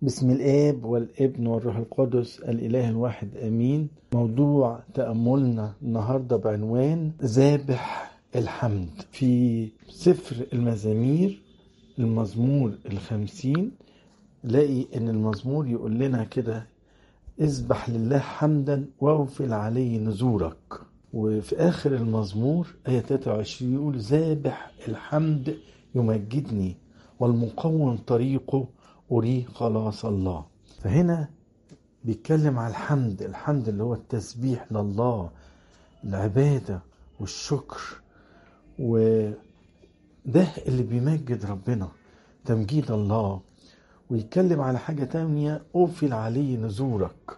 بسم الآب والابن والروح القدس الإله الواحد آمين موضوع تأملنا النهاردة بعنوان ذابح الحمد في سفر المزامير المزمور الخمسين لاقي ان المزمور يقول لنا كده اذبح لله حمدا واغفل عليه نذورك وفي اخر المزمور آية 23 يقول ذابح الحمد يمجدني والمقوم طريقه أريه خلاص الله فهنا بيتكلم على الحمد الحمد اللي هو التسبيح لله العبادة والشكر وده اللي بيمجد ربنا تمجيد الله ويتكلم على حاجة تانية أوفل عليه نذورك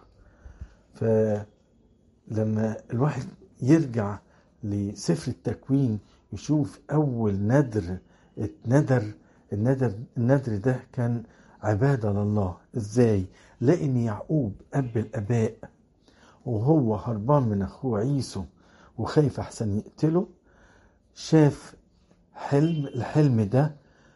فلما الواحد يرجع لسفر التكوين يشوف أول ندر اتندر الندر الندر ده كان عبادة لله ازاي لأن يعقوب أب الآباء وهو هربان من أخوه عيسو وخايف أحسن يقتله شاف حلم الحلم ده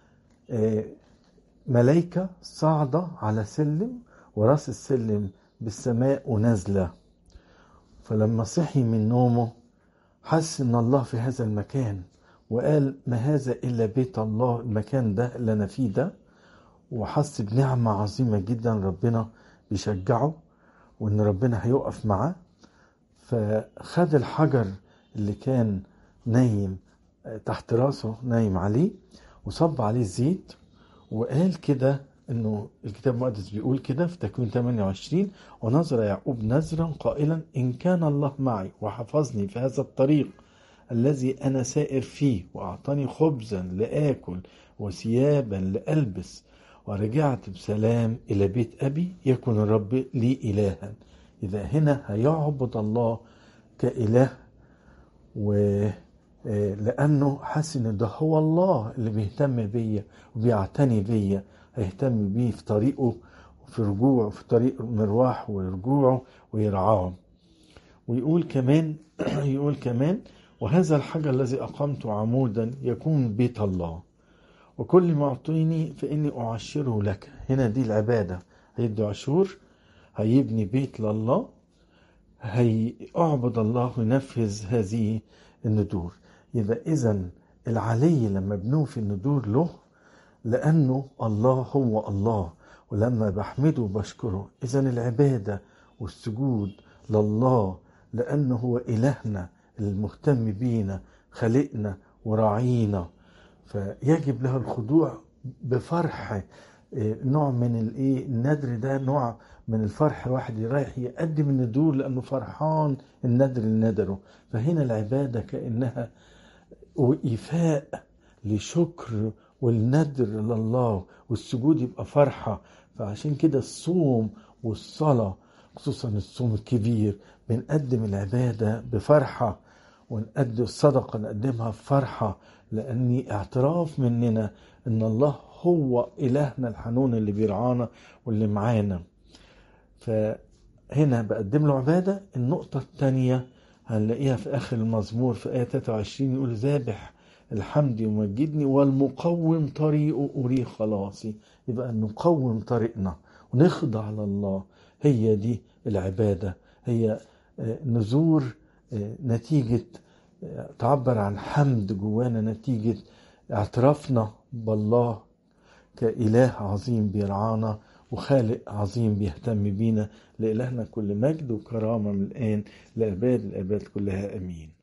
ملايكة صاعدة على سلم وراس السلم بالسماء ونازلة فلما صحي من نومه حس ان الله في هذا المكان وقال ما هذا الا بيت الله المكان ده اللي انا فيه ده وحس بنعمة عظيمة جدا ربنا بيشجعه وان ربنا هيقف معاه فخد الحجر اللي كان نايم تحت راسه نايم عليه وصب عليه زيت وقال كده انه الكتاب المقدس بيقول كده في تكوين 28 ونظر يعقوب نذرا قائلا ان كان الله معي وحفظني في هذا الطريق الذي انا سائر فيه واعطاني خبزا لاكل وثيابا لالبس ورجعت بسلام الى بيت ابي يكون الرب لي الها اذا هنا هيعبد الله كاله و لانه حاسس ان ده هو الله اللي بيهتم بيا وبيعتني بيا هيهتم بيه في طريقه وفي رجوعه في طريق مروح ورجوعه ويرعاه ويقول كمان يقول كمان وهذا الحجر الذي أقمت عمودا يكون بيت الله وكل ما أعطيني فإني أعشره لك هنا دي العبادة هيدي عشور هيبني بيت لله هيعبد الله وينفذ هذه الندور يبقى إذا العلي لما بنوفي الندور له لأنه الله هو الله ولما بحمده وبشكره إذا العبادة والسجود لله لأنه هو إلهنا المهتم بينا خلقنا وراعينا فيجب له الخضوع بفرح نوع من الايه الندر ده نوع من الفرح الواحد رايح يقدم الندور لانه فرحان الندر اللي ندره فهنا العباده كانها وإيفاء لشكر والندر لله والسجود يبقى فرحة فعشان كده الصوم والصلاة خصوصا الصوم الكبير بنقدم العبادة بفرحة ونقدم الصدقة نقدمها بفرحة لأني اعتراف مننا إن الله هو إلهنا الحنون اللي بيرعانا واللي معانا فهنا بقدم له عبادة النقطة الثانية هنلاقيها في آخر المزمور في آية 23 يقول ذابح الحمد يمجدني والمقوم طريقه أريه خلاصي يبقى نقوم طريقنا ونخضع لله هي دي العبادة هي نزور نتيجة تعبر عن حمد جوانا نتيجة اعترافنا بالله كإله عظيم بيرعانا وخالق عظيم بيهتم بينا لإلهنا كل مجد وكرامة من الآن لأباد الآباد كلها أمين